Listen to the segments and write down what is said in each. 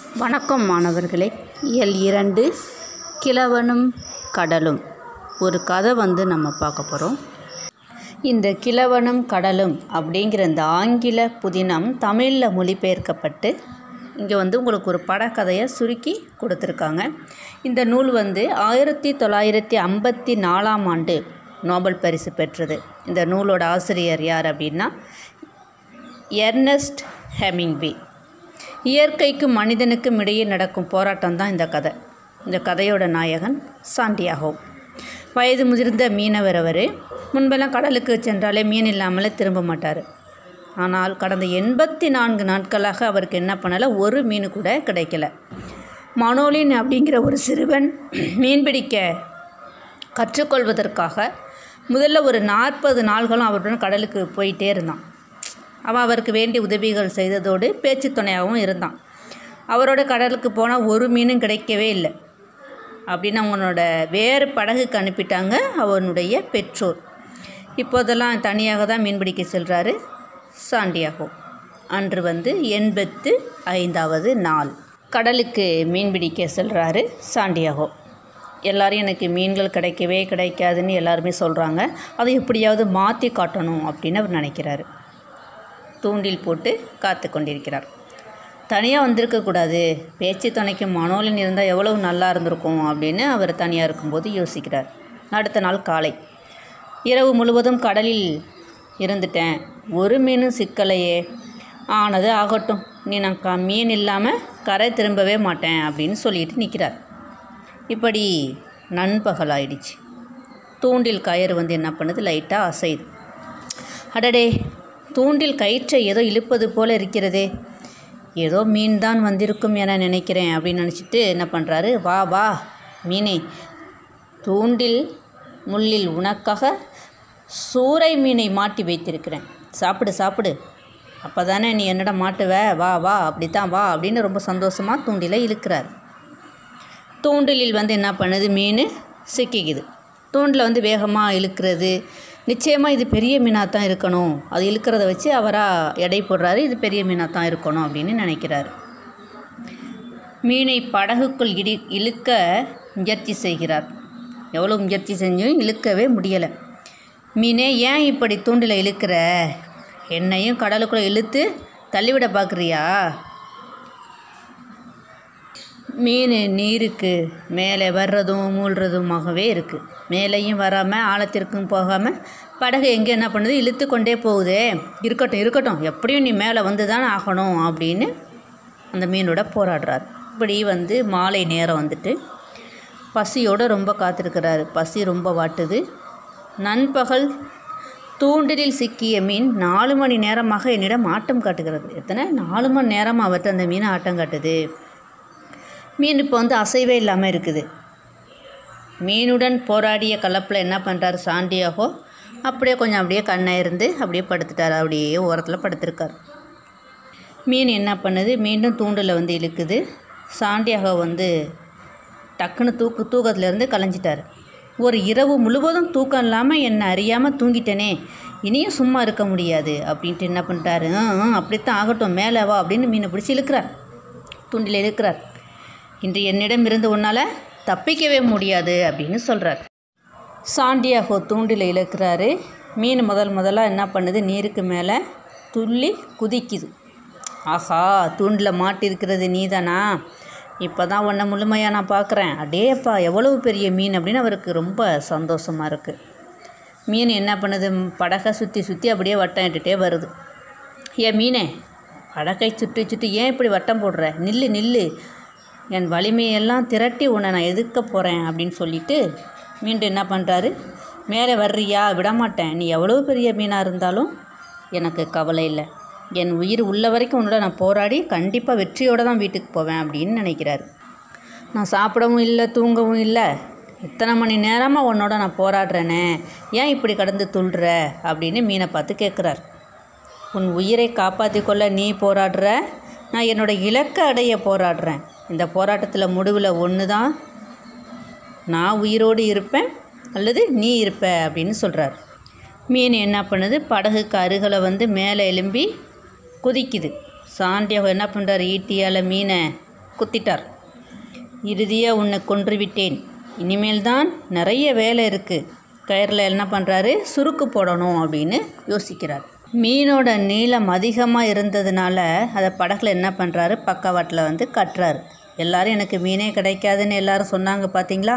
வணக்கம் மாணவர்களே இயல் இரண்டு கிழவனும் கடலும் ஒரு கதை வந்து நம்ம பார்க்க போகிறோம் இந்த கிழவனும் கடலும் அப்படிங்கிற இந்த ஆங்கில புதினம் தமிழில் மொழிபெயர்க்கப்பட்டு இங்கே வந்து உங்களுக்கு ஒரு படக்கதையை சுருக்கி கொடுத்துருக்காங்க இந்த நூல் வந்து ஆயிரத்தி தொள்ளாயிரத்தி ஐம்பத்தி நாலாம் ஆண்டு நோபல் பரிசு பெற்றது இந்த நூலோட ஆசிரியர் யார் அப்படின்னா எர்னஸ்ட் ஹெமிங்பே இயற்கைக்கும் மனிதனுக்கும் இடையே நடக்கும் போராட்டம் தான் இந்த கதை இந்த கதையோட நாயகன் சாண்டியாகோ வயது முதிர்ந்த மீனவர் அவர் முன்பெல்லாம் கடலுக்கு சென்றாலே மீன் இல்லாமலே திரும்ப மாட்டார் ஆனால் கடந்த எண்பத்தி நான்கு நாட்களாக அவருக்கு என்ன பண்ணலை ஒரு மீன் கூட கிடைக்கல மனோலின் அப்படிங்கிற ஒரு சிறுவன் மீன் பிடிக்க கற்றுக்கொள்வதற்காக முதல்ல ஒரு நாற்பது நாள்களும் அவருடன் கடலுக்கு போயிட்டே இருந்தான் அவன் அவருக்கு வேண்டிய உதவிகள் செய்ததோடு பேச்சு துணையாகவும் இருந்தான் அவரோட கடலுக்கு போனால் ஒரு மீனும் கிடைக்கவே இல்லை அப்படின்னு அவனோட வேறு படகுக்கு அனுப்பிட்டாங்க அவனுடைய பெற்றோர் இப்போதெல்லாம் தனியாக தான் மீன் பிடிக்க செல்கிறாரு சாண்டியாகோ அன்று வந்து எண்பத்து ஐந்தாவது நாள் கடலுக்கு மீன் பிடிக்க செல்கிறாரு சாண்டியாகோ எல்லாரும் எனக்கு மீன்கள் கிடைக்கவே கிடைக்காதுன்னு எல்லாருமே சொல்கிறாங்க அதை எப்படியாவது மாற்றி காட்டணும் அப்படின்னு அவர் நினைக்கிறாரு தூண்டில் போட்டு காத்து கொண்டிருக்கிறார் தனியாக வந்திருக்கக்கூடாது பேச்சு துணைக்கு மனோலின் இருந்தால் எவ்வளவு நல்லா இருந்திருக்கும் அப்படின்னு அவர் தனியாக இருக்கும்போது யோசிக்கிறார் அடுத்த நாள் காலை இரவு முழுவதும் கடலில் இருந்துட்டேன் ஒரு மீனும் சிக்கலையே ஆனது ஆகட்டும் நீ நான் க மீன் இல்லாமல் கரை திரும்பவே மாட்டேன் அப்படின்னு சொல்லிட்டு நிற்கிறார் இப்படி நண்பகல் ஆயிடுச்சு தூண்டில் கயிறு வந்து என்ன பண்ணுது லைட்டாக அசையுது அடடே தூண்டில் கயிற்றை ஏதோ இழுப்பது போல இருக்கிறதே ஏதோ மீன் தான் வந்திருக்கும் என நினைக்கிறேன் அப்படின்னு நினச்சிட்டு என்ன பண்ணுறாரு வா வா மீனே தூண்டில் முள்ளில் உனக்காக சூறை மீனை மாட்டி வைத்திருக்கிறேன் சாப்பிடு சாப்பிடு அப்போ தானே நீ என்னடா மாட்டுவ வா வா அப்படித்தான் வா அப்படின்னு ரொம்ப சந்தோஷமாக தூண்டிலை இழுக்கிறார் தூண்டிலில் வந்து என்ன பண்ணுது மீன் சிக்கிக்குது தூண்டில் வந்து வேகமாக இழுக்கிறது நிச்சயமாக இது பெரிய மீனாக தான் இருக்கணும் அது இழுக்கிறத வச்சு அவராக எடை போடுறாரு இது பெரிய மீனாக தான் இருக்கணும் அப்படின்னு நினைக்கிறாரு மீனை படகுக்குள் இடி இழுக்க முயற்சி செய்கிறார் எவ்வளோ முயற்சி செஞ்சும் இழுக்கவே முடியலை மீனே ஏன் இப்படி தூண்டில் இழுக்கிற என்னையும் கடலுக்குள்ளே இழுத்து தள்ளிவிட பார்க்குறியா மீன் நீருக்கு மேலே வர்றதும் மூழ்கிறதுமாகவே இருக்குது மேலேயும் வராமல் ஆழத்திற்கும் போகாமல் படகு எங்கே என்ன பண்ணுது இழுத்து கொண்டே போகுதே இருக்கட்டும் இருக்கட்டும் எப்படியும் நீ மேலே வந்து தானே ஆகணும் அப்படின்னு அந்த மீனோட போராடுறார் இப்படி வந்து மாலை நேரம் வந்துட்டு பசியோடு ரொம்ப காத்திருக்கிறாரு பசி ரொம்ப வாட்டுது நண்பகல் தூண்டிலில் சிக்கிய மீன் நாலு மணி நேரமாக என்னிடம் ஆட்டம் காட்டுகிறது எத்தனை நாலு மணி நேரமாக அவர்கிட்ட அந்த மீன் ஆட்டம் காட்டுது மீன் இப்போ வந்து அசைவே இல்லாமல் இருக்குது மீனுடன் போராடிய கலப்பில் என்ன பண்ணுறாரு சாண்டியாகோ அப்படியே கொஞ்சம் அப்படியே கண்ணை இருந்து அப்படியே படுத்துட்டார் அப்படியே ஓரத்தில் படுத்திருக்கார் மீன் என்ன பண்ணுது மீண்டும் தூண்டில் வந்து இழுக்குது சாண்டியாகோ வந்து டக்குன்னு தூக்கு தூக்கத்துலேருந்து கலைஞ்சிட்டார் ஒரு இரவு முழுவதும் தூக்கம் இல்லாமல் என்னை அறியாமல் தூங்கிட்டேனே இனியும் சும்மா இருக்க முடியாது அப்படின்ட்டு என்ன பண்ணிட்டாரு அப்படித்தான் ஆகட்டும் மேலே வா அப்படின்னு மீனை பிடிச்சி இழுக்கிறார் தூண்டில் இழுக்கிறார் இன்று என்னிடம் இருந்து உன்னால் தப்பிக்கவே முடியாது அப்படின்னு சொல்கிறார் சாண்டியாகோ தூண்டில் இழுக்கிறாரு மீன் முதல் முதலாக என்ன பண்ணுது நீருக்கு மேலே துள்ளி குதிக்குது ஆஹா தூண்டில் மாட்டிருக்கிறது நீதானா இப்போ தான் உன்னை முழுமையாக நான் பார்க்குறேன் அடேப்பா எவ்வளவு பெரிய மீன் அப்படின்னு அவருக்கு ரொம்ப சந்தோஷமாக இருக்குது மீன் என்ன பண்ணுது படகை சுற்றி சுற்றி அப்படியே வட்டம் இட்டுட்டே வருது ஏன் மீனே படகை சுற்றி சுற்றி ஏன் இப்படி வட்டம் போடுற நில்லு நில்லு என் வலிமையெல்லாம் திரட்டி உன்னை நான் எதிர்க்க போகிறேன் அப்படின்னு சொல்லிட்டு மீண்டும் என்ன பண்ணுறாரு மேலே வர்றியா விடமாட்டேன் நீ எவ்வளோ பெரிய மீனாக இருந்தாலும் எனக்கு கவலை இல்லை என் உயிர் உள்ள வரைக்கும் உன்னோட நான் போராடி கண்டிப்பாக வெற்றியோடு தான் வீட்டுக்கு போவேன் அப்படின்னு நினைக்கிறாரு நான் சாப்பிடவும் இல்லை தூங்கவும் இல்லை இத்தனை மணி நேரமாக உன்னோட நான் போராடுறேனே ஏன் இப்படி கடந்து துள்ளுற அப்படின்னு மீனை பார்த்து கேட்குறார் உன் உயிரை காப்பாற்றி கொள்ள நீ போராடுற நான் என்னோட இலக்கை அடைய போராடுறேன் இந்த போராட்டத்தில் முடிவில் ஒன்று தான் நான் உயிரோடு இருப்பேன் அல்லது நீ இருப்ப அப்படின்னு சொல்கிறார் மீன் என்ன பண்ணுது படகுக்கு அருகில் வந்து மேலே எலும்பி குதிக்குது சாண்டியாகோ என்ன பண்ணுறாரு ஈட்டியால் மீனை குத்திட்டார் இறுதியாக உன்னை கொன்று விட்டேன் இனிமேல் தான் நிறைய வேலை இருக்குது கயிறில் என்ன பண்ணுறாரு சுருக்கு போடணும் அப்படின்னு யோசிக்கிறார் மீனோட நீளம் அதிகமாக இருந்ததுனால அதை படகுல என்ன பண்ணுறாரு பக்கவாட்டில் வந்து கட்டுறாரு எல்லாரும் எனக்கு மீனே கிடைக்காதுன்னு எல்லாரும் சொன்னாங்க பார்த்தீங்களா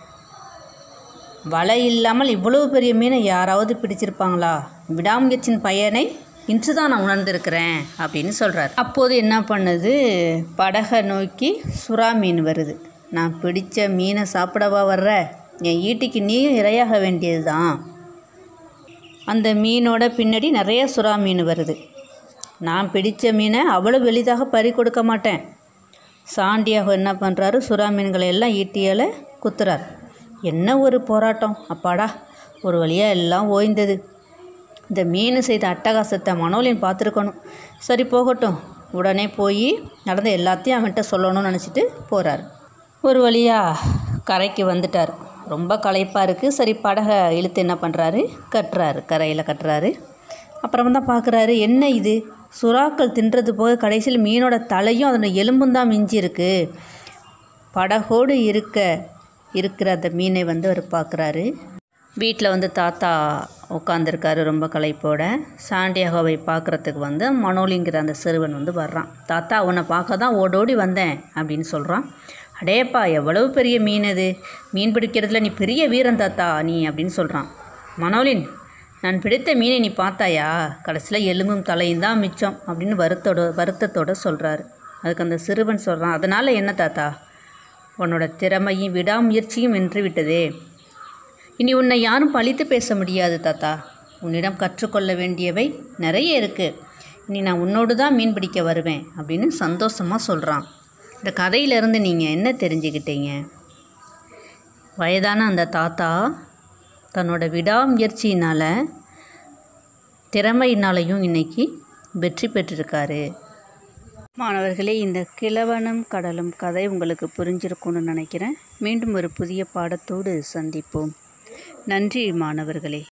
வலை இல்லாமல் இவ்வளவு பெரிய மீனை யாராவது பிடிச்சிருப்பாங்களா விடாமுயற்சியின் பயனை இன்று தான் நான் உணர்ந்திருக்கிறேன் அப்படின்னு சொல்கிறார் அப்போது என்ன பண்ணுது படகை நோக்கி சுறா மீன் வருது நான் பிடிச்ச மீனை சாப்பிடவா வர்ற என் ஈட்டிக்கு நீயும் இரையாக வேண்டியது தான் அந்த மீனோட பின்னாடி நிறைய சுறா மீன் வருது நான் பிடித்த மீனை அவ்வளோ எளிதாக பறி கொடுக்க மாட்டேன் சாண்டியாக என்ன பண்ணுறாரு சுறா மீன்களை எல்லாம் ஈட்டியால் குத்துறார் என்ன ஒரு போராட்டம் அப்பாடா ஒரு வழியாக எல்லாம் ஓய்ந்தது இந்த மீன் செய்த அட்டகாசத்தை மனோலியன் பார்த்துருக்கணும் சரி போகட்டும் உடனே போய் நடந்த எல்லாத்தையும் அவன்கிட்ட சொல்லணும்னு நினச்சிட்டு போகிறார் ஒரு வழியாக கரைக்கு வந்துட்டார் ரொம்ப களைப்பாக இருக்குது சரி படகை இழுத்து என்ன பண்ணுறாரு கட்டுறாரு கரையில் கட்டுறாரு அப்புறம் தான் பார்க்குறாரு என்ன இது சுறாக்கள் தின்றது போக கடைசியில் மீனோட தலையும் அதோட எலும்பும் தான் மிஞ்சி இருக்கு படகோடு இருக்க இருக்கிற அந்த மீனை வந்து அவர் பார்க்குறாரு வீட்டில் வந்து தாத்தா உட்காந்துருக்காரு ரொம்ப களைப்போட சாண்டியாகோவை பார்க்குறதுக்கு வந்து மனோலிங்கிற அந்த சிறுவன் வந்து வர்றான் தாத்தா உன்னை பார்க்க தான் ஓடோடி வந்தேன் அப்படின்னு சொல்கிறான் அடேப்பா எவ்வளவு பெரிய மீன் அது மீன் பிடிக்கிறதுல நீ பெரிய வீரன் தாத்தா நீ அப்படின்னு சொல்கிறான் மனோலின் நான் பிடித்த மீனை நீ பார்த்தாயா கடைசியில் எலும்பும் தலையும் தான் மிச்சம் அப்படின்னு வருத்தோட வருத்தத்தோட சொல்கிறாரு அதுக்கு அந்த சிறுவன் சொல்கிறான் அதனால் என்ன தாத்தா உன்னோட திறமையும் விடாமுயற்சியும் வென்று விட்டதே இனி உன்னை யாரும் பழித்து பேச முடியாது தாத்தா உன்னிடம் கற்றுக்கொள்ள வேண்டியவை நிறைய இருக்குது இனி நான் உன்னோடு தான் மீன் பிடிக்க வருவேன் அப்படின்னு சந்தோஷமாக சொல்கிறான் இந்த கதையிலேருந்து நீங்கள் என்ன தெரிஞ்சுக்கிட்டீங்க வயதான அந்த தாத்தா தன்னோட விடாமுயற்சியினால் திறமையினாலையும் இன்னைக்கு வெற்றி பெற்றிருக்காரு மாணவர்களே இந்த கிழவனும் கடலும் கதை உங்களுக்கு புரிஞ்சிருக்கும்னு நினைக்கிறேன் மீண்டும் ஒரு புதிய பாடத்தோடு சந்திப்போம் நன்றி மாணவர்களே